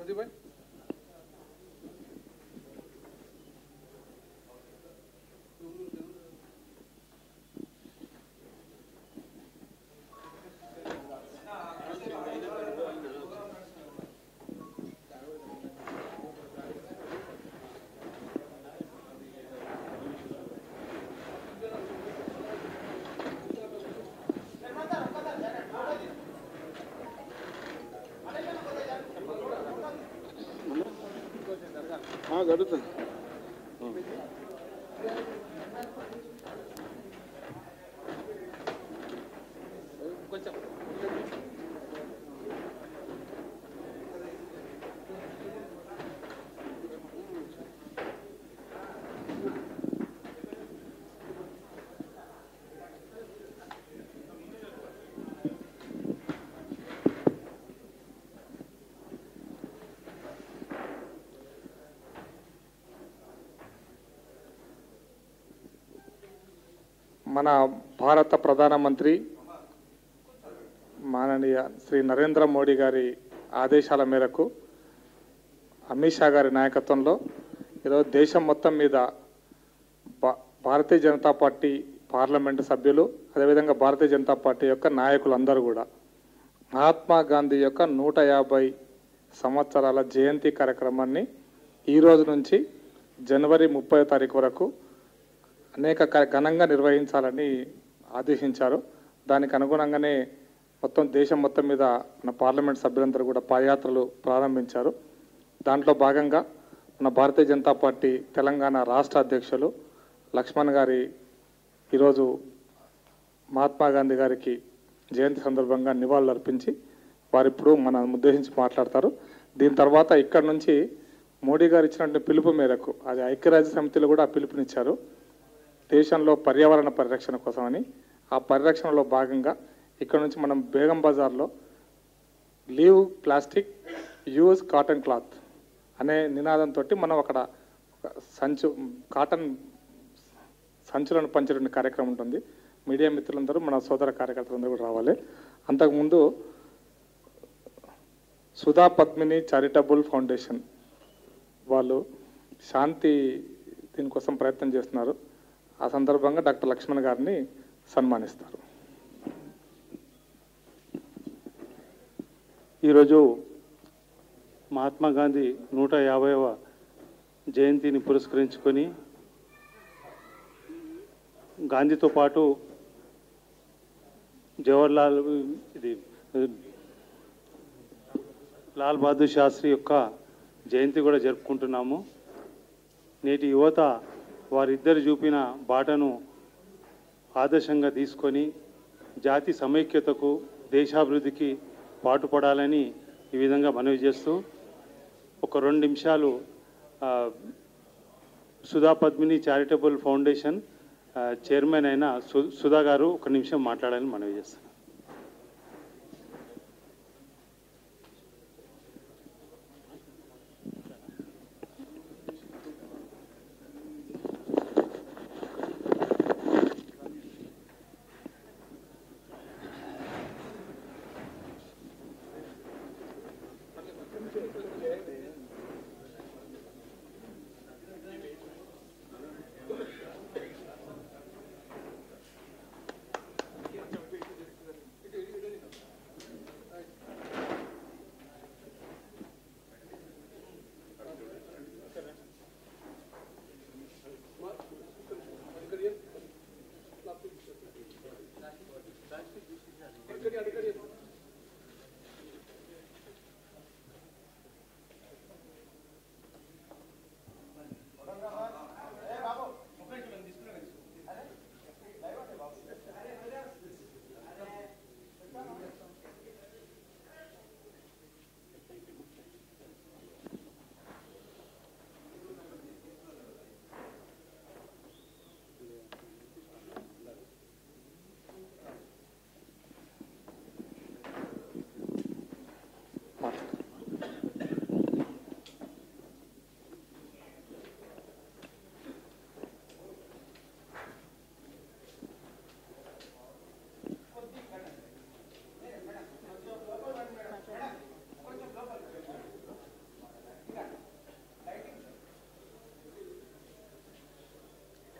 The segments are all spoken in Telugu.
ప్రదీప్ భాయ్ గడుతుంది కొంచెం మన భారత ప్రధానమంత్రి మాననీయ శ్రీ నరేంద్ర మోడీ గారి ఆదేశాల మేరకు అమిత్ షా గారి నాయకత్వంలో ఈరోజు దేశం మొత్తం మీద భా- భారతీయ జనతా పార్టీ పార్లమెంటు సభ్యులు అదేవిధంగా భారతీయ జనతా పార్టీ యొక్క నాయకులందరూ కూడా మహాత్మా గాంధీ యొక్క నూట యాభై సంవత్సరాల జయంతి కార్యక్రమాన్ని ఈ రోజు నుంచి జనవరి ముప్పై తారీఖు వరకు అనేక క- ఘనంగా నిర్వహించాలని ఆదేశించారు దానికి అనుగుణంగానే మొత్తం దేశం మొత్తం మీద మన పార్లమెంట్ సభ్యులందరూ కూడా పాదయాత్రలు ప్రారంభించారు దాంట్లో భాగంగా మన భారతీయ జనతా పార్టీ తెలంగాణ రాష్ట్ర అధ్యక్షులు లక్ష్మణ్ గారి ఈరోజు మహాత్మా గాంధీ గారికి జయంతి సందర్భంగా నివాళులు అర్పించి వారిప్పుడు మన ఉద్దేశించి మాట్లాడతారు దీని తర్వాత ఇక్కడ నుంచి మోడీ గారు ఇచ్చినటువంటి పిలుపు మేరకు అది ఐక్యరాజ్య సమితిలో కూడా ఆ పిలుపునిచ్చారు దేశంలో పర్యావరణ పరిరక్షణ కోసమని ఆ పరిరక్షణలో భాగంగా ఇక్కడ నుంచి మనం బేగం బజార్లో leave plastic use cotton cloth అనే నినాదంతో మనం అక్కడ ఒక సంచు కాటన్ సంచులను పంచే కార్యక్రమం ఉంటుంది మీడియా మిత్రులందరూ మన సోదర కార్యకర్తలందరూ కూడా రావాలి అంతకుముందు సుధా పద్మిని చారిటబుల్ ఫౌండేషన్ వాళ్ళు శాంతి దీనికోసం ప్రయత్నం చేస్తున్నారు ఆ సందర్భంగా డాక్టర్ లక్ష్మణ్ గారిని సన్మానిస్తారు ఈరోజు మహాత్మా గాంధీ నూట యాభైవ జయంతిని పురస్కరించుకొని గాంధీతో పాటు జవహర్లాల్ ఇది లాల్ బహదూర్ శాస్త్రి యొక్క జయంతి కూడా జరుపుకుంటున్నాము నేటి యువత వారిద్దరు చూపిన బాటను ఆదర్శంగా తీసుకొని జాతి సమైక్యతకు దేశాభివృద్ధికి పాటుపడాలని ఈ విధంగా మనవి చేస్తూ ఒక రెండు నిమిషాలు ఆ, సుధా పద్మిని చారిటబుల్ ఫౌండేషన్ ఆ, చైర్మన్ అయిన సు సుధా గారు ఒక నిమిషం మాట్లాడాలని మనవి చేస్తాను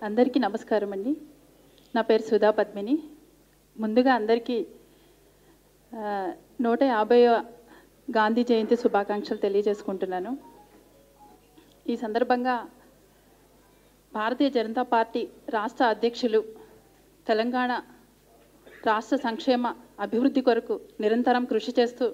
అందరికీ నమస్కారం అండి నా పేరు సుధా పద్మిని ముందుగా అందరికీ ఆ, నూట యాభై గాంధీ జయంతి శుభాకాంక్షలు తెలియజేసుకుంటున్నాను ఈ సందర్భంగా భారతీయ జనతా పార్టీ రాష్ట్ర అధ్యక్షులు తెలంగాణ రాష్ట్ర సంక్షేమ అభివృద్ధి కొరకు నిరంతరం కృషి చేస్తూ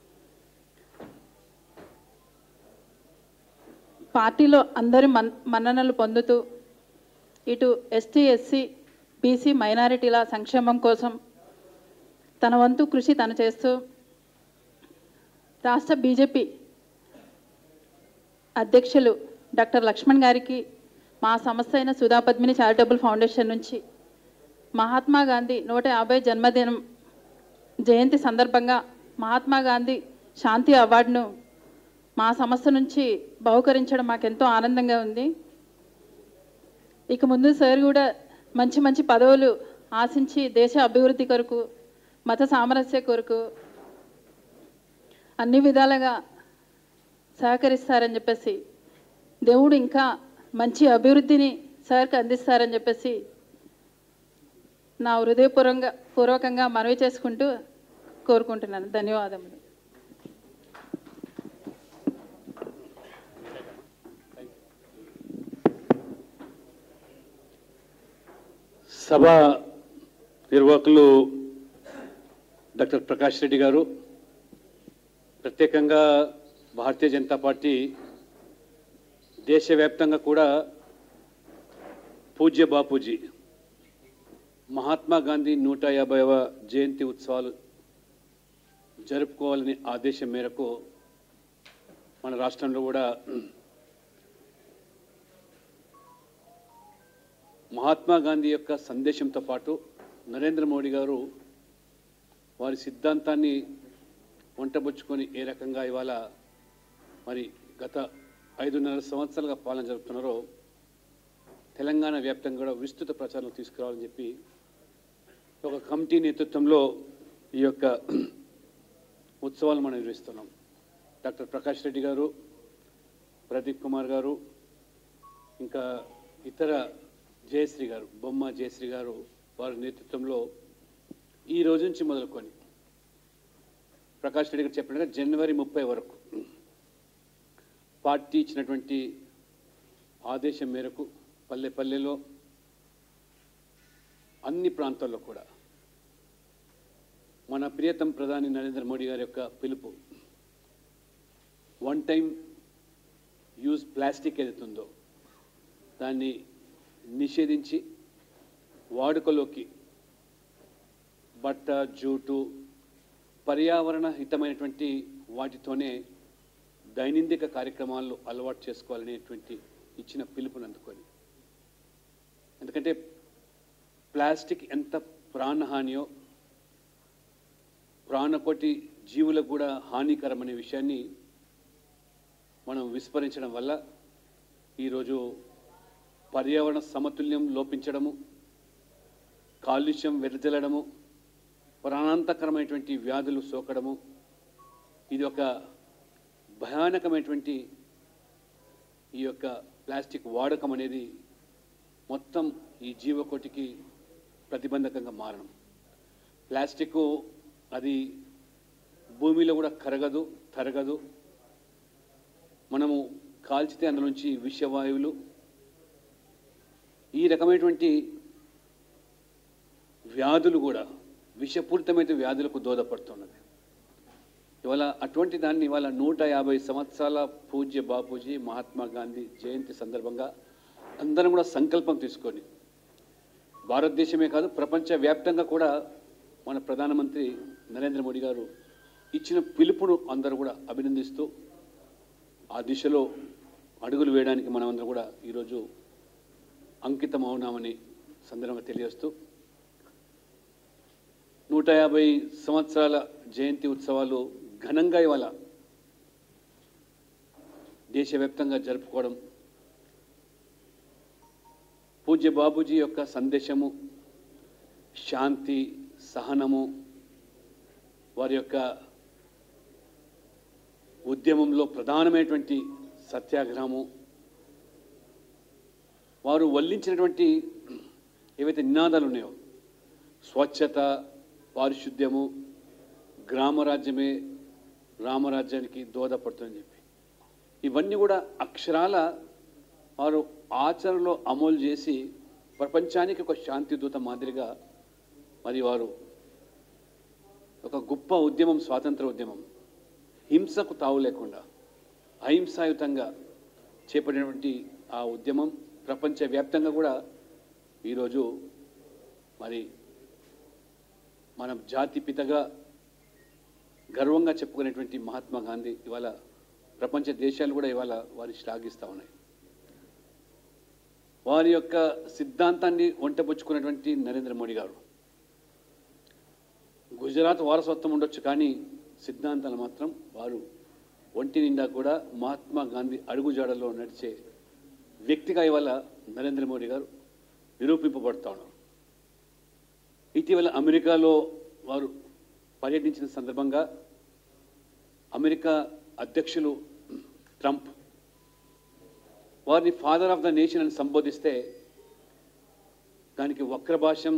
పార్టీలో అందరి మన్ మన్ననలు పొందుతూ ఇటు ఎస్టీ ఎస్సీ బీసీ మైనారిటీల సంక్షేమం కోసం తన వంతు కృషి తను చేస్తూ రాష్ట్ర బీజేపీ అధ్యక్షులు డాక్టర్ లక్ష్మణ్ గారికి మా సంస్థ అయిన సుధా పద్మిని చారిటబుల్ ఫౌండేషన్ నుంచి మహాత్మా గాంధీ నూట యాభై జన్మదినం జయంతి సందర్భంగా మహాత్మా గాంధీ శాంతి అవార్డును మా సంస్థ నుంచి బహుకరించడం మాకెంతో ఆనందంగా ఉంది ఇక ముందు సార్ కూడా మంచి మంచి పదవులు ఆశించి దేశ అభివృద్ధి కొరకు మత సామరస్య కొరకు అన్ని విధాలుగా సహకరిస్తారని చెప్పేసి దేవుడు ఇంకా మంచి అభివృద్ధిని సార్కి అందిస్తారని చెప్పేసి నా హృదయపూర్వంగా పూర్వకంగా మనవి చేసుకుంటూ కోరుకుంటున్నాను ధన్యవాదములు సభ నిర్వాహకులు డాక్టర్ ప్రకాష్ రెడ్డి గారు ప్రత్యేకంగా భారతీయ జనతా పార్టీ దేశవ్యాప్తంగా కూడా పూజ్య బాపూజీ మహాత్మా గాంధీ నూట యాభైవ జయంతి ఉత్సవాలు జరుపుకోవాలని ఆదేశం మేరకు మన రాష్ట్రంలో కూడా మహాత్మా గాంధీ యొక్క సందేశంతో పాటు నరేంద్ర మోడీ గారు వారి సిద్ధాంతాన్ని వంటబుచ్చుకొని ఏ రకంగా ఇవాళ మరి గత ఐదున్నర సంవత్సరాలుగా పాలన జరుపుతున్నారో తెలంగాణ వ్యాప్తంగా కూడా విస్తృత ప్రచారం తీసుకురావాలని చెప్పి ఒక కమిటీ నేతృత్వంలో ఈ యొక్క ఉత్సవాలు మనం నిర్వహిస్తున్నాం డాక్టర్ ప్రకాష్ రెడ్డి గారు ప్రదీప్ కుమార్ గారు ఇంకా ఇతర జయశ్రీ గారు బొమ్మ జయశ్రీ గారు వారి నేతృత్వంలో ఈ రోజు నుంచి మొదలుకొని ప్రకాష్ రెడ్డి గారు చెప్పినట్టుగా జనవరి ముప్పై వరకు పార్టీ ఇచ్చినటువంటి ఆదేశం మేరకు పల్లె పల్లెలో అన్ని ప్రాంతాల్లో కూడా మన ప్రియతం ప్రధాని నరేంద్ర మోడీ గారి యొక్క పిలుపు వన్ టైం యూజ్ ప్లాస్టిక్ ఏదైతుందో దాన్ని నిషేధించి వాడుకలోకి బట్ట జూటు పర్యావరణ హితమైనటువంటి వాటితోనే దైనందిక కార్యక్రమాల్లో అలవాటు చేసుకోవాలనేటువంటి ఇచ్చిన పిలుపుని అందుకొని ఎందుకంటే ప్లాస్టిక్ ఎంత ప్రాణహానియో ప్రాణకోటి జీవులకు కూడా హానికరమనే విషయాన్ని మనం విస్మరించడం వల్ల ఈరోజు పర్యావరణ సమతుల్యం లోపించడము కాలుష్యం వెదజల్లడము ప్రాణాంతకరమైనటువంటి వ్యాధులు సోకడము ఇది ఒక భయానకమైనటువంటి ఈ యొక్క ప్లాస్టిక్ వాడకం అనేది మొత్తం ఈ జీవకోటికి ప్రతిబంధకంగా మారడం ప్లాస్టిక్ అది భూమిలో కూడా కరగదు తరగదు మనము కాల్చితే అందులోంచి విషవాయువులు ఈ రకమైనటువంటి వ్యాధులు కూడా విషపూరితమైన వ్యాధులకు దోహదపడుతున్నది ఇవాళ అటువంటి దాన్ని ఇవాళ నూట యాభై సంవత్సరాల పూజ్య బాపూజీ మహాత్మా గాంధీ జయంతి సందర్భంగా అందరం కూడా సంకల్పం తీసుకొని భారతదేశమే కాదు ప్రపంచ వ్యాప్తంగా కూడా మన ప్రధానమంత్రి నరేంద్ర మోడీ గారు ఇచ్చిన పిలుపును అందరూ కూడా అభినందిస్తూ ఆ దిశలో అడుగులు వేయడానికి మనమందరం కూడా ఈరోజు అంకితం అవునామని సందర్భంగా తెలియజేస్తూ నూట యాభై సంవత్సరాల జయంతి ఉత్సవాలు ఘనంగా ఇవాళ దేశవ్యాప్తంగా జరుపుకోవడం పూజ్య బాబూజీ యొక్క సందేశము శాంతి సహనము వారి యొక్క ఉద్యమంలో ప్రధానమైనటువంటి సత్యాగ్రహము వారు వల్లించినటువంటి ఏవైతే నినాదాలు ఉన్నాయో స్వచ్ఛత పారిశుద్ధ్యము గ్రామరాజ్యమే రామరాజ్యానికి దోహదపడుతుందని చెప్పి ఇవన్నీ కూడా అక్షరాల వారు ఆచరణలో అమలు చేసి ప్రపంచానికి ఒక శాంతిదూత మాదిరిగా మరి వారు ఒక గొప్ప ఉద్యమం స్వాతంత్ర ఉద్యమం హింసకు తావు లేకుండా అహింసాయుతంగా చేపట్టినటువంటి ఆ ఉద్యమం ప్రపంచవ్యాప్తంగా కూడా ఈరోజు మరి మన జాతి పితగా గర్వంగా చెప్పుకునేటువంటి మహాత్మా గాంధీ ఇవాళ ప్రపంచ దేశాలు కూడా ఇవాళ వారిని శ్లాఘిస్తూ ఉన్నాయి వారి యొక్క సిద్ధాంతాన్ని వంటపుచ్చుకున్నటువంటి నరేంద్ర మోడీ గారు గుజరాత్ వారసత్వం ఉండొచ్చు కానీ సిద్ధాంతాలు మాత్రం వారు ఒంటి నిండా కూడా మహాత్మా గాంధీ అడుగుజాడలో నడిచే వ్యక్తిగా ఇవాళ నరేంద్ర మోడీ గారు నిరూపింపబడుతూ ఉన్నారు ఇటీవల అమెరికాలో వారు పర్యటించిన సందర్భంగా అమెరికా అధ్యక్షులు ట్రంప్ వారిని ఫాదర్ ఆఫ్ ద నేషన్ అని సంబోధిస్తే దానికి వక్ర భాష్యం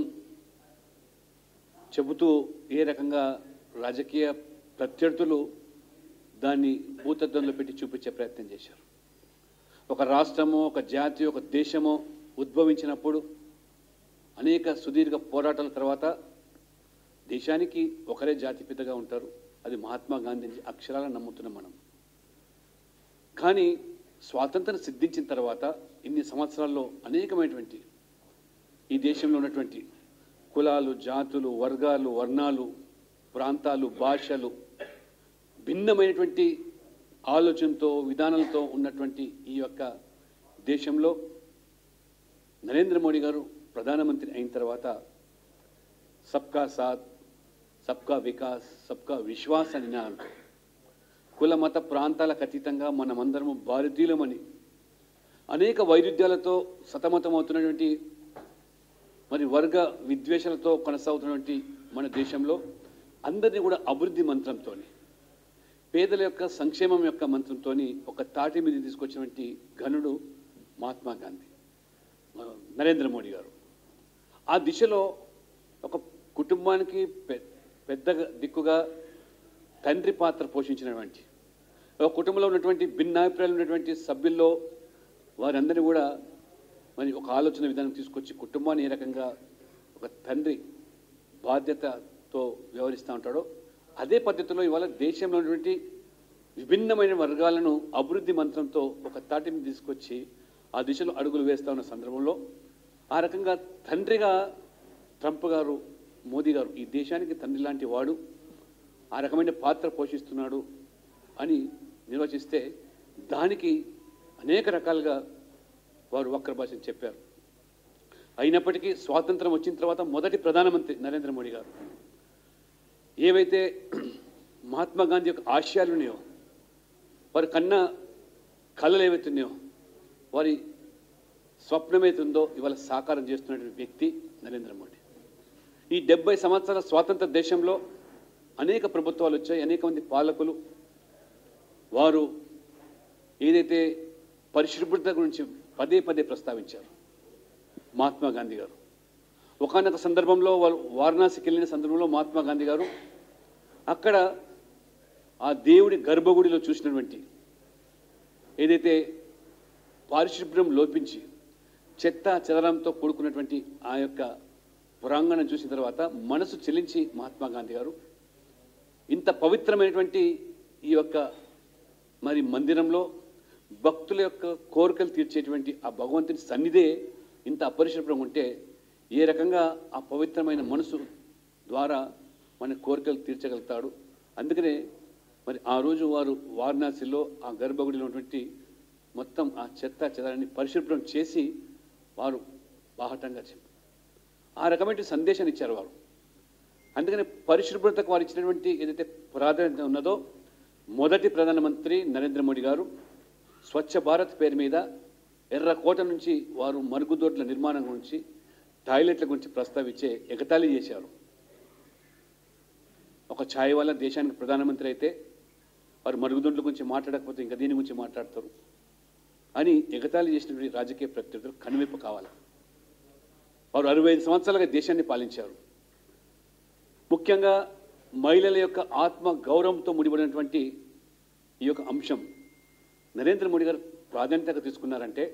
చెబుతూ ఏ రకంగా రాజకీయ ప్రత్యర్థులు దాన్ని భూతద్దంలో పెట్టి చూపించే ప్రయత్నం చేశారు ఒక రాష్ట్రమో ఒక జాతి ఒక దేశమో ఉద్భవించినప్పుడు అనేక సుదీర్ఘ పోరాటాల తర్వాత దేశానికి ఒకరే జాతిపితగా ఉంటారు అది మహాత్మా గాంధీ అక్షరాలను నమ్ముతున్నాం మనం కానీ స్వాతంత్రం సిద్ధించిన తర్వాత ఇన్ని సంవత్సరాల్లో అనేకమైనటువంటి ఈ దేశంలో ఉన్నటువంటి కులాలు జాతులు వర్గాలు వర్ణాలు ప్రాంతాలు భాషలు భిన్నమైనటువంటి ఆలోచనతో విధానాలతో ఉన్నటువంటి ఈ యొక్క దేశంలో నరేంద్ర మోడీ గారు ప్రధానమంత్రి అయిన తర్వాత సబ్కా సాత్ సబ్కా వికాస్ సబ్కా విశ్వాస్ అని నినాదంతో కుల మత ప్రాంతాలకు అతీతంగా మనమందరము భారతీయులమని అనేక వైరుధ్యాలతో సతమతమవుతున్నటువంటి మరి వర్గ విద్వేషాలతో కొనసాగుతున్నటువంటి మన దేశంలో అందరినీ కూడా అభివృద్ధి మంత్రంతో పేదల యొక్క సంక్షేమం యొక్క మంత్రంతో ఒక తాటి మీద తీసుకొచ్చినటువంటి ఘనుడు మహాత్మా గాంధీ ఆ, నరేంద్ర మోడీ గారు ఆ దిశలో ఒక కుటుంబానికి పె- పెద్ద దిక్కుగా తండ్రి పాత్ర పోషించినటువంటి ఒక కుటుంబంలో ఉన్నటువంటి భిన్నాభిప్రాయాలు ఉన్నటువంటి సభ్యుల్లో వారందరినీ కూడా మరి ఒక ఆలోచన విధానం తీసుకొచ్చి కుటుంబాన్ని ఏ రకంగా ఒక తండ్రి బాధ్యతతో వ్యవహరిస్తూ ఉంటాడో అదే పద్ధతిలో ఇవాళ దేశంలో ఉన్నటువంటి విభిన్నమైన వర్గాలను అభివృద్ధి మంత్రంతో ఒక తాటిని తీసుకొచ్చి ఆ దిశలో అడుగులు వేస్తా ఉన్న సందర్భంలో ఆ రకంగా తండ్రిగా ట్రంప్ గారు మోదీ గారు ఈ దేశానికి తండ్రి లాంటి వాడు ఆ రకమైన పాత్ర పోషిస్తున్నాడు అని నిర్వచిస్తే దానికి అనేక రకాలుగా వారు వక్ర భాషను చెప్పారు అయినప్పటికీ స్వాతంత్రం వచ్చిన తర్వాత మొదటి ప్రధానమంత్రి నరేంద్ర మోడీ గారు ఏవైతే మహాత్మా గాంధీ యొక్క ఆశయాలు ఉన్నాయో వారి కన్నా కళలు ఏవైతే ఉన్నాయో వారి స్వప్నమైతే ఉందో ఇవాళ సాకారం చేస్తున్నటువంటి వ్యక్తి నరేంద్ర మోడీ ఈ డెబ్బై సంవత్సరాల స్వాతంత్ర దేశంలో అనేక ప్రభుత్వాలు వచ్చాయి అనేక మంది పాలకులు వారు ఏదైతే పరిశుభ్రత గురించి పదే పదే ప్రస్తావించారు మహాత్మా గాంధీ గారు ఒకనొక సందర్భంలో వారు వారణాసికి వెళ్ళిన సందర్భంలో మహాత్మా గాంధీ గారు అక్కడ ఆ దేవుడి గర్భగుడిలో చూసినటువంటి ఏదైతే పారిశుభ్రం లోపించి చెత్త చెదరంతో కూడుకున్నటువంటి ఆ యొక్క పురాంగణం చూసిన తర్వాత మనసు చెల్లించి మహాత్మా గాంధీ గారు ఇంత పవిత్రమైనటువంటి ఈ యొక్క మరి మందిరంలో భక్తుల యొక్క కోరికలు తీర్చేటువంటి ఆ భగవంతుని సన్నిధే ఇంత అపరిశుభ్రంగా ఉంటే ఏ రకంగా ఆ పవిత్రమైన మనసు ద్వారా మన కోరికలు తీర్చగలుగుతాడు అందుకనే మరి ఆ రోజు వారు వారణాసిలో ఆ గర్భగుడిలో ఉన్నటువంటి మొత్తం ఆ చెత్త చెదాన్ని పరిశుభ్రం చేసి వారు బాహటంగా చెప్పారు ఆ రకమైన సందేశాన్ని ఇచ్చారు వారు అందుకని పరిశుభ్రతకు వారు ఇచ్చినటువంటి ఏదైతే ప్రాధాన్యత ఉన్నదో మొదటి ప్రధానమంత్రి నరేంద్ర మోడీ గారు స్వచ్ఛ భారత్ పేరు మీద ఎర్రకోట నుంచి వారు మరుగుదొడ్ల నిర్మాణం గురించి టాయిలెట్ల గురించి ప్రస్తావించే ఎగతాళి చేశారు ఒక ఛాయ్ వల్ల దేశానికి ప్రధానమంత్రి అయితే వారు మరుగుదొడ్ల గురించి మాట్లాడకపోతే ఇంకా దీని గురించి మాట్లాడతారు అని ఎగతాళి చేసినటువంటి రాజకీయ ప్రత్యర్థులు కనువిప్పు కావాలి వారు అరవై ఐదు సంవత్సరాలుగా దేశాన్ని పాలించారు ముఖ్యంగా మహిళల యొక్క ఆత్మ గౌరవంతో ముడిపడినటువంటి ఈ యొక్క అంశం నరేంద్ర మోడీ గారు ప్రాధాన్యతగా తీసుకున్నారంటే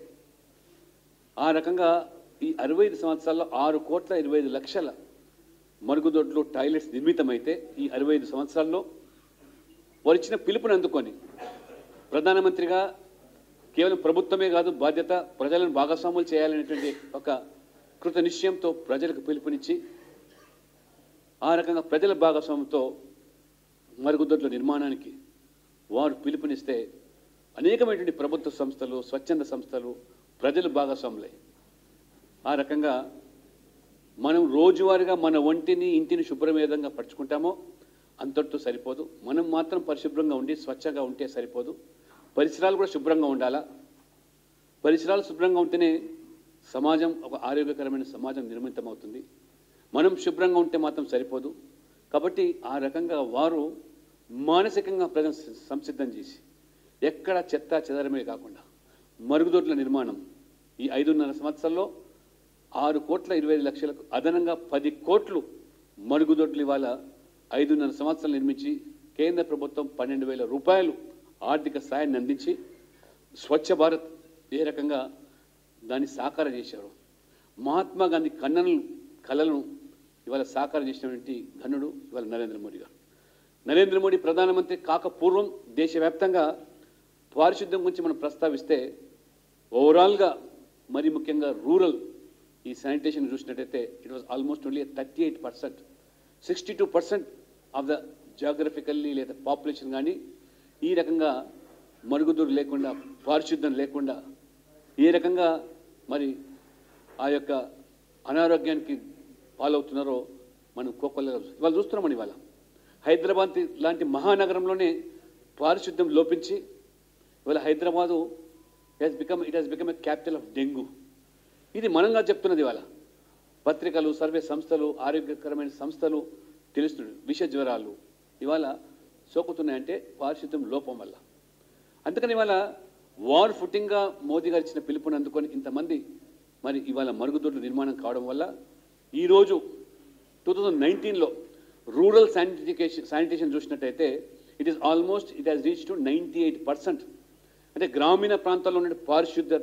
ఆ రకంగా ఈ అరవై ఐదు సంవత్సరాల్లో ఆరు కోట్ల ఇరవై ఐదు లక్షల మరుగుదొడ్లు టాయిలెట్స్ నిర్మితమైతే ఈ అరవై ఐదు సంవత్సరాల్లో వారు ఇచ్చిన పిలుపుని అందుకొని ప్రధానమంత్రిగా కేవలం ప్రభుత్వమే కాదు బాధ్యత ప్రజలను భాగస్వాములు చేయాలనేటువంటి ఒక కృత నిశ్చయంతో ప్రజలకు పిలుపునిచ్చి ఆ రకంగా ప్రజల భాగస్వామ్యంతో మరుగుదొడ్ల నిర్మాణానికి వారు పిలుపునిస్తే అనేకమైనటువంటి ప్రభుత్వ సంస్థలు స్వచ్ఛంద సంస్థలు ప్రజలు భాగస్వాములై ఆ రకంగా మనం రోజువారీగా మన ఒంటిని ఇంటిని శుభ్రం ఏ విధంగా పరుచుకుంటామో అంతటితో సరిపోదు మనం మాత్రం పరిశుభ్రంగా ఉండి స్వచ్ఛంగా ఉంటే సరిపోదు పరిసరాలు కూడా శుభ్రంగా ఉండాలా పరిసరాలు శుభ్రంగా ఉంటేనే సమాజం ఒక ఆరోగ్యకరమైన సమాజం నిర్మితమవుతుంది మనం శుభ్రంగా ఉంటే మాత్రం సరిపోదు కాబట్టి ఆ రకంగా వారు మానసికంగా ప్రజలు సంసిద్ధం చేసి ఎక్కడ చెత్త చెదరమే కాకుండా మరుగుదొడ్ల నిర్మాణం ఈ ఐదున్నర సంవత్సరాల్లో ఆరు కోట్ల ఇరవై ఐదు లక్షలకు అదనంగా పది కోట్లు మరుగుదొడ్లు ఇవాళ ఐదున్నర సంవత్సరాలు నిర్మించి కేంద్ర ప్రభుత్వం పన్నెండు వేల రూపాయలు ఆర్థిక సాయాన్ని అందించి స్వచ్ఛ భారత్ ఏ రకంగా దాన్ని సాకారం చేశారు మహాత్మా గాంధీ కన్నను కళలను ఇవాళ సాకారం చేసినటువంటి ఘనుడు ఇవాళ నరేంద్ర మోడీ గారు నరేంద్ర మోడీ ప్రధానమంత్రి కాక పూర్వం దేశవ్యాప్తంగా పారిశుద్ధ్యం గురించి మనం ప్రస్తావిస్తే ఓవరాల్గా మరి ముఖ్యంగా రూరల్ ఈ శానిటేషన్ చూసినట్టయితే it was almost only thirty eight percent sixty two percent of the geographically లేదా పాపులేషన్ కానీ ఈ రకంగా మరుగుదొడ్లు లేకుండా పారిశుద్ధ్యం లేకుండా ఏ రకంగా మరి ఆ యొక్క అనారోగ్యానికి పాలవుతున్నారో మనం కోకొల్ల ఇవాళ చూస్తున్నామని ఇవాళ హైదరాబాద్ లాంటి మహానగరంలోనే పారిశుద్ధ్యం లోపించి ఇవాళ Hyderabad has become it has become a capital of dengue ఇది మనంగా చెప్తున్నది ఇవాళ పత్రికలు సర్వే సంస్థలు ఆరోగ్యకరమైన సంస్థలు తెలుస్తున్నాయి విష జ్వరాలు ఇవాళ సోకుతున్నాయంటే పారిశుద్ధ్యం లోపం వల్ల అందుకని ఇవాళ వార్ ఫుటింగ్గా మోదీ గారు ఇచ్చిన పిలుపుని అందుకొని ఇంతమంది మరి ఇవాళ మరుగుదొడ్ల నిర్మాణం కావడం వల్ల ఈరోజు టూ థౌజండ్ నైన్టీన్లో రూరల్ శానిటేషన్ శానిటేషన్ చూసినట్టయితే it is almost it has reach to ninety eight percent అంటే గ్రామీణ ప్రాంతాల్లో ఉన్న పారిశుద్ధ్యత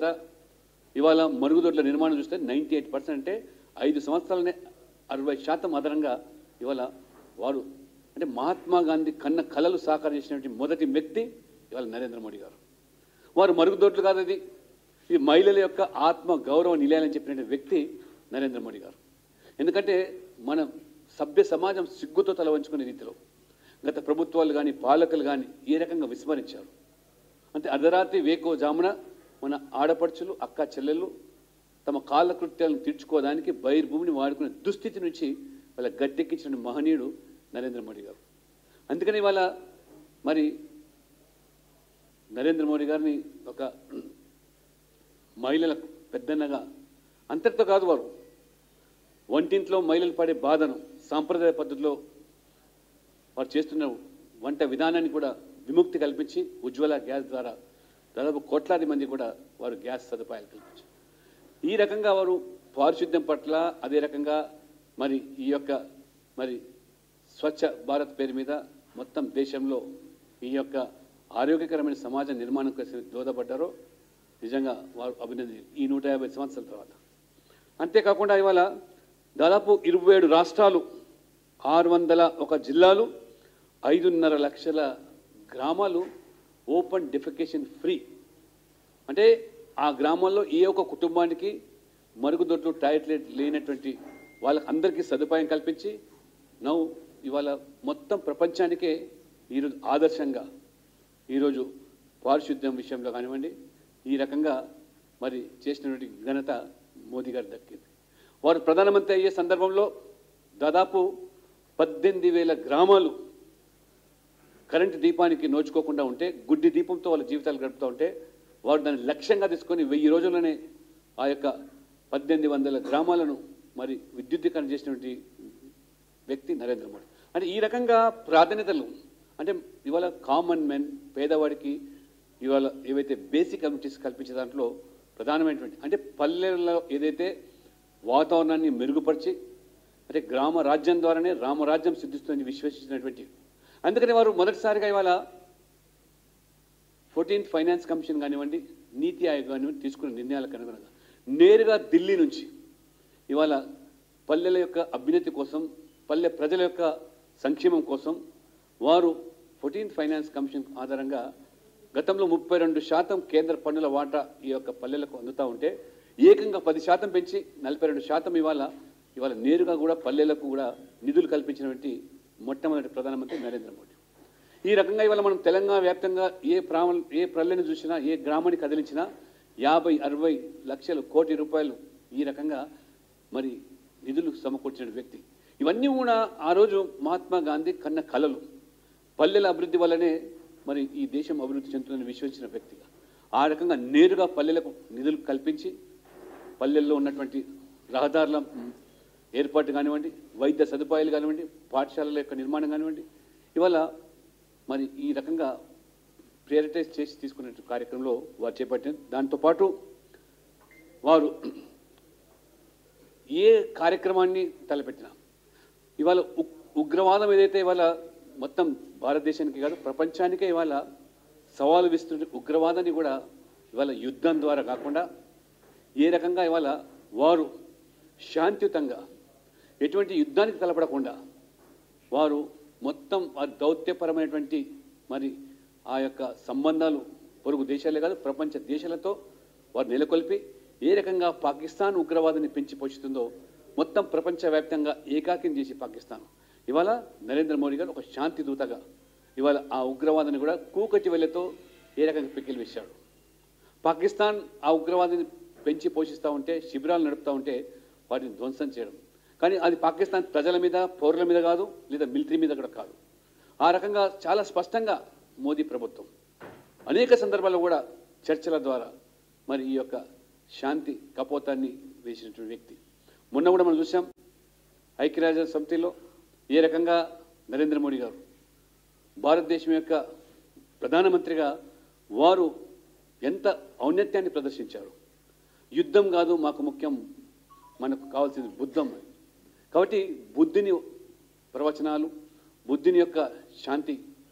ఇవాళ మరుగుదొడ్ల నిర్మాణం చూస్తే నైంటీ ఎయిట్ పర్సెంట్ అంటే ఐదు సంవత్సరాలనే అరవై శాతం అదనంగా ఇవాళ వారు అంటే మహాత్మా గాంధీ కన్న కళలు సాకారం చేసినటువంటి మొదటి వ్యక్తి ఇవాళ నరేంద్ర మోడీ గారు వారు మరుగుదొడ్లు కాదు అది ఇది మహిళల యొక్క ఆత్మ గౌరవం నిలయాలని చెప్పిన వ్యక్తి నరేంద్ర మోడీ గారు ఎందుకంటే మన సభ్య సమాజం సిగ్గుతో తల వంచుకునే రీతిలో గత ప్రభుత్వాలు కానీ పాలకులు కానీ ఏ రకంగా విస్మరించారు అంటే అర్ధరాత్రి వేకో జామున మన ఆడపడుచులు అక్క చెల్లెళ్ళు తమ కాళ్ళ కృత్యాలను తీర్చుకోవడానికి బహిర్భూమిని వాడుకునే దుస్థితి నుంచి వాళ్ళ గట్టెక్కించిన మహనీయుడు నరేంద్ర మోడీ గారు అందుకని వాళ్ళ మరి నరేంద్ర మోడీ గారిని ఒక మహిళల పెద్దన్నగా అంతటితో కాదు వారు వంటింట్లో మహిళలు పడే బాధను సాంప్రదాయ పద్ధతిలో వారు చేస్తున్న వంట విధానాన్ని కూడా విముక్తి కల్పించి ఉజ్వల గ్యాస్ ద్వారా దాదాపు కోట్లాది మంది కూడా వారు గ్యాస్ సదుపాయాలు కల్పించారు ఈ రకంగా వారు పారిశుద్ధ్యం పట్ల అదే రకంగా మరి ఈ యొక్క మరి స్వచ్ఛ భారత్ పేరు మీద మొత్తం దేశంలో ఈ యొక్క ఆరోగ్యకరమైన సమాజ నిర్మాణం కోసం దోహదపడ్డారో నిజంగా వారు అభినందన ఈ నూట యాభై సంవత్సరాల తర్వాత అంతేకాకుండా ఇవాళ దాదాపు ఇరవై ఏడు రాష్ట్రాలు ఆరు వందల ఒక జిల్లాలు ఐదున్నర లక్షల గ్రామాలు ఓపెన్ డెఫికేషన్ ఫ్రీ అంటే ఆ గ్రామాల్లో ఏ ఒక్క కుటుంబానికి మరుగుదొడ్లు టాయిలెట్ లేనటువంటి వాళ్ళకి అందరికీ సదుపాయం కల్పించి నవ్వు ఇవాళ మొత్తం ప్రపంచానికే ఈరోజు ఆదర్శంగా ఈరోజు పారిశుద్ధ్యం విషయంలో కానివ్వండి ఈ రకంగా మరి చేసినటువంటి ఘనత మోదీ గారు దక్కింది వారు ప్రధానమంత్రి అయ్యే సందర్భంలో దాదాపు పద్దెనిమిది వేల గ్రామాలు కరెంటు దీపానికి నోచుకోకుండా ఉంటే గుడ్డి దీపంతో వాళ్ళ జీవితాలు గడుపుతూ ఉంటే వారు దాన్ని లక్ష్యంగా తీసుకొని వెయ్యి రోజుల్లోనే ఆ యొక్క పద్దెనిమిది వందల గ్రామాలను మరి విద్యుద్దీకరణ చేసినటువంటి వ్యక్తి నరేంద్ర మోడీ అంటే ఈ రకంగా ప్రాధాన్యతలు అంటే ఇవాళ కామన్ మెన్ పేదవాడికి ఇవాళ ఏవైతే బేసిక్ కమ్యూనిటీస్ కల్పించే దాంట్లో ప్రధానమైనటువంటి అంటే పల్లెల్లో ఏదైతే వాతావరణాన్ని మెరుగుపరిచి అంటే గ్రామ రాజ్యం ద్వారానే రామరాజ్యం సిద్ధిస్తుందని విశ్వసించినటువంటి అందుకని వారు మొదటిసారిగా ఇవాళ ఫోర్టీన్త్ ఫైనాన్స్ కమిషన్ కానివ్వండి నీతి ఆయోగ్ కానివ్వండి తీసుకున్న నిర్ణయాలకు అనుగుణంగా నేరుగా ఢిల్లీ నుంచి ఇవాళ పల్లెల యొక్క అభ్యున్నతి కోసం పల్లె ప్రజల యొక్క సంక్షేమం కోసం వారు ఫోర్టీన్త్ ఫైనాన్స్ కమిషన్ ఆధారంగా గతంలో ముప్పై రెండు శాతం కేంద్ర పన్నుల వాటా ఈ యొక్క పల్లెలకు అందుతూ ఉంటే ఏకంగా పది శాతం పెంచి నలభై రెండు శాతం ఇవాళ ఇవాళ నేరుగా కూడా పల్లెలకు కూడా నిధులు కల్పించినటువంటి మొట్టమొదటి ప్రధానమంత్రి నరేంద్ర మోడీ ఈ రకంగా ఇవాళ మనం తెలంగాణ వ్యాప్తంగా ఏ ప్రామ ఏ ప్రజలను చూసినా ఏ గ్రామాన్ని కదిలించినా యాభై అరవై లక్షల కోటి రూపాయలు ఈ రకంగా మరి నిధులు సమకూర్చిన వ్యక్తి ఇవన్నీ కూడా ఆ రోజు మహాత్మా గాంధీ కన్న కలలు పల్లెల అభివృద్ధి వల్లనే మరి ఈ దేశం అభివృద్ధి చెందుతుందని విశ్వసించిన వ్యక్తిగా ఆ రకంగా నేరుగా పల్లెలకు నిధులు కల్పించి పల్లెల్లో ఉన్నటువంటి రహదారుల మ్, ఏర్పాటు కానివ్వండి వైద్య సదుపాయాలు కానివ్వండి పాఠశాలల యొక్క నిర్మాణం కానివ్వండి ఇవాళ మరి ఈ రకంగా ప్రియారిటైజ్ చేసి తీసుకునే కార్యక్రమంలో వారు చేపట్టిన దాంతోపాటు వారు ఏ కార్యక్రమాన్ని తలపెట్టినా ఇవాళ ఉగ్- ఉగ్రవాదం ఏదైతే ఇవాళ మొత్తం భారతదేశానికి కాదు ప్రపంచానికే ఇవాళ సవాలు విస్తున్న ఉగ్రవాదాన్ని కూడా ఇవాళ యుద్ధం ద్వారా కాకుండా ఏ రకంగా ఇవాళ వారు శాంతియుతంగా ఎటువంటి యుద్ధానికి తలపడకుండా వారు మొత్తం ఆ దౌత్యపరమైనటువంటి మరి ఆ యొక్క సంబంధాలు పొరుగు దేశాలే కాదు ప్రపంచ దేశాలతో వారు నెలకొల్పి ఏ రకంగా పాకిస్తాన్ ఉగ్రవాదాన్ని పెంచి పోషిస్తుందో మొత్తం ప్రపంచవ్యాప్తంగా ఏకాకిం చేసి పాకిస్తాన్ ఇవాళ నరేంద్ర మోడీ గారు ఒక శాంతి దూతగా ఇవాళ ఆ ఉగ్రవాదాన్ని కూడా కూకటి వెళ్ళతో ఏ రకంగా పిక్కిలు వేశాడు పాకిస్తాన్ ఆ ఉగ్రవాదాన్ని పెంచి పోషిస్తూ ఉంటే శిబిరాలు నడుపుతూ ఉంటే వాటిని ధ్వంసం చేయడం కానీ అది పాకిస్తాన్ ప్రజల మీద పౌరుల మీద కాదు లేదా మిలిటరీ మీద కూడా కాదు ఆ రకంగా చాలా స్పష్టంగా మోదీ ప్రభుత్వం అనేక సందర్భాల్లో కూడా చర్చల ద్వారా మరి ఈ యొక్క శాంతి కపోతాన్ని వేసినటువంటి వ్యక్తి మొన్న కూడా మనం చూసాం ఐక్యరాజ్య సమితిలో ఏ రకంగా నరేంద్ర మోడీ గారు భారతదేశం యొక్క ప్రధానమంత్రిగా వారు ఎంత ఔన్నత్యాన్ని ప్రదర్శించారు యుద్ధం కాదు మాకు ముఖ్యం మనకు కావాల్సింది బుద్ధం కాబట్టి బుద్ధిని ప్రవచనాలు బుద్ధిని యొక్క శాంతి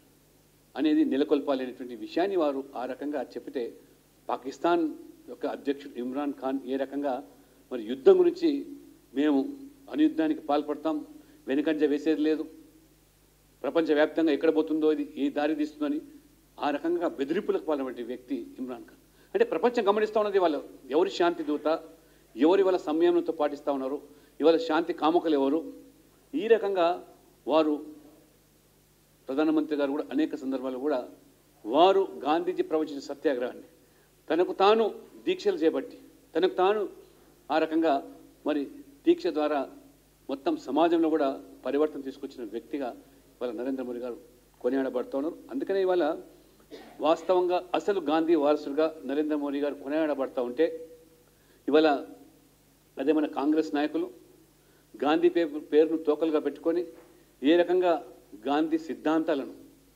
అనేది నెలకొల్పాలి అనేటువంటి విషయాన్ని వారు ఆ రకంగా చెప్పితే పాకిస్తాన్ యొక్క అధ్యక్షుడు ఇమ్రాన్ ఖాన్ ఏ రకంగా మరి యుద్ధం గురించి మేము అనుయుద్ధానికి పాల్పడతాం వెనుకంజ వేసేది లేదు ప్రపంచవ్యాప్తంగా ఎక్కడ పోతుందో ఇది ఏ దారి తీస్తుందని ఆ రకంగా బెదిరింపులకు పాల్పడే వ్యక్తి ఇమ్రాన్ ఖాన్ అంటే ప్రపంచం గమనిస్తూ ఉన్నది వాళ్ళు ఎవరి శాంతి దూత ఎవరి వాళ్ళ సంయమనంతో పాటిస్తూ ఉన్నారు ఇవాళ శాంతి కాముకలు ఎవరు ఈ రకంగా వారు ప్రధానమంత్రి గారు కూడా అనేక సందర్భాల్లో కూడా వారు గాంధీజీ ప్రవచించిన సత్యాగ్రహాన్ని తనకు తాను దీక్షలు చేపట్టి తనకు తాను ఆ రకంగా మరి దీక్ష ద్వారా మొత్తం సమాజంలో కూడా పరివర్తన తీసుకొచ్చిన వ్యక్తిగా ఇవాళ నరేంద్ర మోడీ గారు కొనియాడబడుతున్నారు అందుకనే ఇవాళ వాస్తవంగా అసలు గాంధీ వారసుడుగా నరేంద్ర మోడీ గారు కొనియాడబడతా ఉంటే ఇవాళ అదే మన కాంగ్రెస్ నాయకులు గాంధీ పేరు పేరును తోకలుగా పెట్టుకొని ఏ రకంగా గాంధీ సిద్ధాంతాలను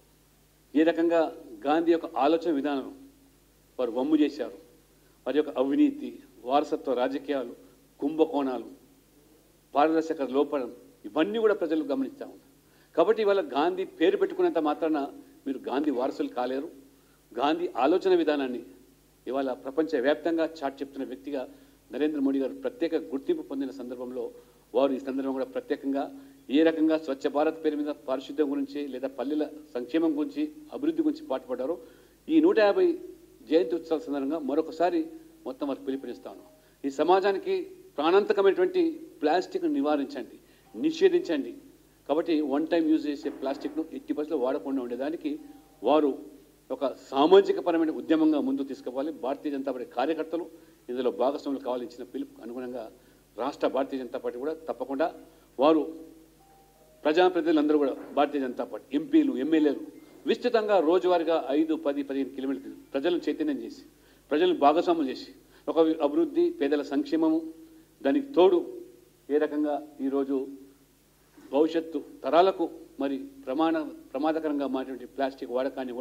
ఏ రకంగా గాంధీ యొక్క ఆలోచన విధానం వారు వమ్ము చేశారు వారి యొక్క అవినీతి వారసత్వ రాజకీయాలు కుంభకోణాలు పారదర్శక లోపడం ఇవన్నీ కూడా ప్రజలు గమనిస్తూ ఉన్నారు కాబట్టి ఇవాళ గాంధీ పేరు పెట్టుకున్నంత మాత్రాన మీరు గాంధీ వారసులు కాలేరు గాంధీ ఆలోచన విధానాన్ని ఇవాళ ప్రపంచవ్యాప్తంగా చాటి చెప్తున్న వ్యక్తిగా నరేంద్ర మోడీ గారు ప్రత్యేక గుర్తింపు పొందిన సందర్భంలో వారు ఈ సందర్భంగా కూడా ప్రత్యేకంగా ఏ రకంగా స్వచ్ఛ భారత్ పేరు మీద పారిశుద్ధ్యం గురించి లేదా పల్లెల సంక్షేమం గురించి అభివృద్ధి గురించి పాటుపడ్డారో ఈ నూట యాభై జయంతి ఉత్సవాల సందర్భంగా మరొకసారి మొత్తం వారికి పిలుపునిస్తాను ఈ సమాజానికి ప్రాణాంతకమైనటువంటి ప్లాస్టిక్ నివారించండి నిషేధించండి కాబట్టి వన్ టైం యూజ్ చేసే ప్లాస్టిక్ను ఎట్టి పరిస్థితుల్లో వాడకుండా ఉండేదానికి వారు ఒక సామాజిక పరమైన ఉద్యమంగా ముందుకు తీసుకుపోవాలి భారతీయ జనతా పార్టీ కార్యకర్తలు ఇందులో భాగస్వాములు కావాలి ఇచ్చిన పిలుపు అనుగుణంగా రాష్ట్ర భారతీయ జనతా పార్టీ కూడా తప్పకుండా వారు ప్రజాప్రతినిధులందరూ కూడా భారతీయ జనతా పార్టీ ఎంపీలు ఎమ్మెల్యేలు విస్తృతంగా రోజువారీగా ఐదు పది పదిహేను కిలోమీటర్లు ప్రజలను చైతన్యం చేసి ప్రజలను భాగస్వాములు చేసి ఒక అభివృద్ధి పేదల సంక్షేమము దానికి తోడు ఏ రకంగా ఈరోజు భవిష్యత్తు తరాలకు మరి ప్రమాణ ప్రమాదకరంగా మారినటువంటి ప్లాస్టిక్ వాడకాన్ని కూడా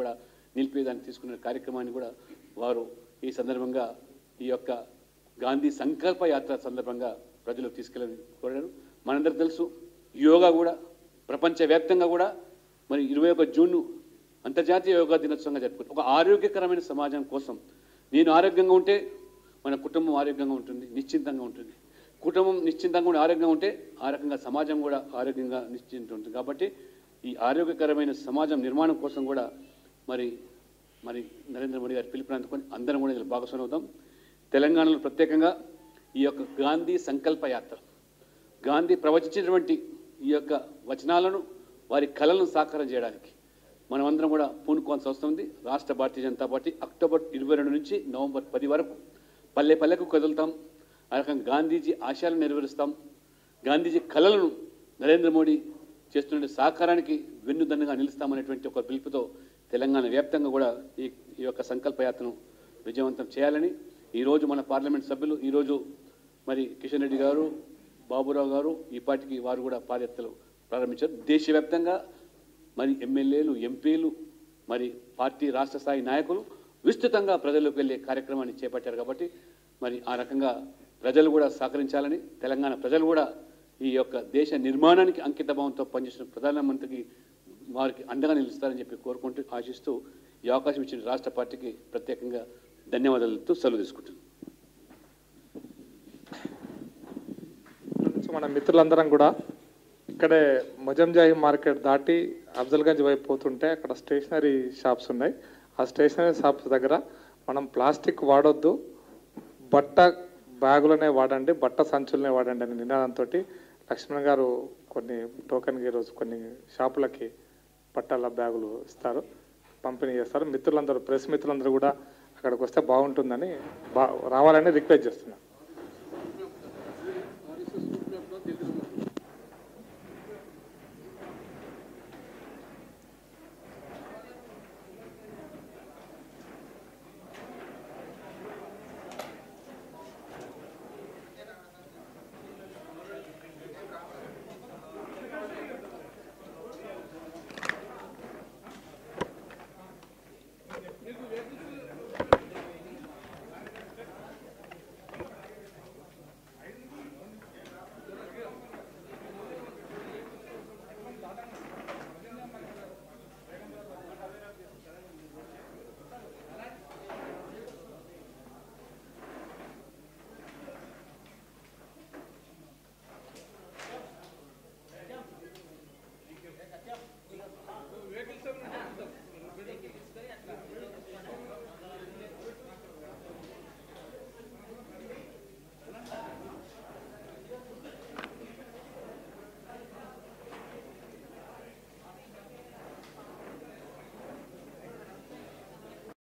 నిలిపేదాన్ని తీసుకున్న కార్యక్రమాన్ని కూడా వారు ఈ సందర్భంగా ఈ యొక్క గాంధీ సంకల్ప యాత్ర సందర్భంగా ప్రజలకు తీసుకెళ్ళని కోరారు మనందరికి తెలుసు యోగా కూడా ప్రపంచవ్యాప్తంగా కూడా మరి ఇరవై ఒక జూన్ అంతర్జాతీయ యోగా దినోత్సవంగా జరుపుకుంటాం ఒక ఆరోగ్యకరమైన సమాజం కోసం నేను ఆరోగ్యంగా ఉంటే మన కుటుంబం ఆరోగ్యంగా ఉంటుంది నిశ్చింతంగా ఉంటుంది కుటుంబం నిశ్చింతంగా ఉండి ఆరోగ్యంగా ఉంటే ఆ రకంగా సమాజం కూడా ఆరోగ్యంగా నిశ్చింత ఉంటుంది కాబట్టి ఈ ఆరోగ్యకరమైన సమాజం నిర్మాణం కోసం కూడా మరి మరి నరేంద్ర మోడీ గారి పిలుపుని అందుకొని అందరం కూడా ఇందులో భాగస్వామి అవుతాం తెలంగాణలో ప్రత్యేకంగా ఈ యొక్క గాంధీ సంకల్ప యాత్ర గాంధీ ప్రవచించినటువంటి ఈ యొక్క వచనాలను వారి కళలను సాకారం చేయడానికి మనమందరం కూడా పూనుకోవాల్సి వస్తుంది రాష్ట్ర భారతీయ జనతా పార్టీ అక్టోబర్ ఇరవై రెండు నుంచి నవంబర్ పది వరకు పల్లె పల్లెకు కదులుతాం ఆ రకంగా గాంధీజీ ఆశయాలను నెరవేరుస్తాం గాంధీజీ కళలను నరేంద్ర మోడీ చేస్తున్న సాకారానికి వెన్నుదన్నుగా నిలుస్తామనేటువంటి ఒక పిలుపుతో తెలంగాణ వ్యాప్తంగా కూడా ఈ ఈ యొక్క సంకల్పయాత్రను విజయవంతం చేయాలని ఈరోజు మన పార్లమెంట్ సభ్యులు ఈరోజు మరి కిషన్ రెడ్డి గారు బాబురావు గారు ఈ పార్టీకి వారు కూడా పాదయాత్రలు ప్రారంభించారు దేశవ్యాప్తంగా మరి ఎమ్మెల్యేలు ఎంపీలు మరి పార్టీ రాష్ట్ర స్థాయి నాయకులు విస్తృతంగా ప్రజల్లోకి వెళ్ళే కార్యక్రమాన్ని చేపట్టారు కాబట్టి మరి ఆ రకంగా ప్రజలు కూడా సహకరించాలని తెలంగాణ ప్రజలు కూడా ఈ యొక్క దేశ నిర్మాణానికి అంకిత భావంతో పనిచేసిన ప్రధానమంత్రికి వారికి అండగా నిలుస్తారని చెప్పి కోరుకుంటూ ఆశిస్తూ ఈ అవకాశం ఇచ్చిన రాష్ట్ర పార్టీకి ప్రత్యేకంగా ధన్యవాదాలతో సెలవు తీసుకుంటున్నాను సో మన మిత్రులందరం కూడా ఇక్కడే మొజంజాయి మార్కెట్ దాటి అఫ్జల్గంజ్ వైపు పోతుంటే అక్కడ స్టేషనరీ షాప్స్ ఉన్నాయి ఆ స్టేషనరీ షాప్స్ దగ్గర మనం ప్లాస్టిక్ వాడొద్దు బట్ట బ్యాగులనే వాడండి బట్ట సంచులనే వాడండి అనే నినాదంతో లక్ష్మణ్ గారు కొన్ని టోకెన్కి ఈరోజు కొన్ని షాపులకి బట్టల బ్యాగులు ఇస్తారు పంపిణీ చేస్తారు మిత్రులందరూ ప్రెస్ మిత్రులందరూ కూడా అక్కడికి వస్తే బాగుంటుందని బా రావాలని రిక్వెస్ట్ చేస్తున్నాను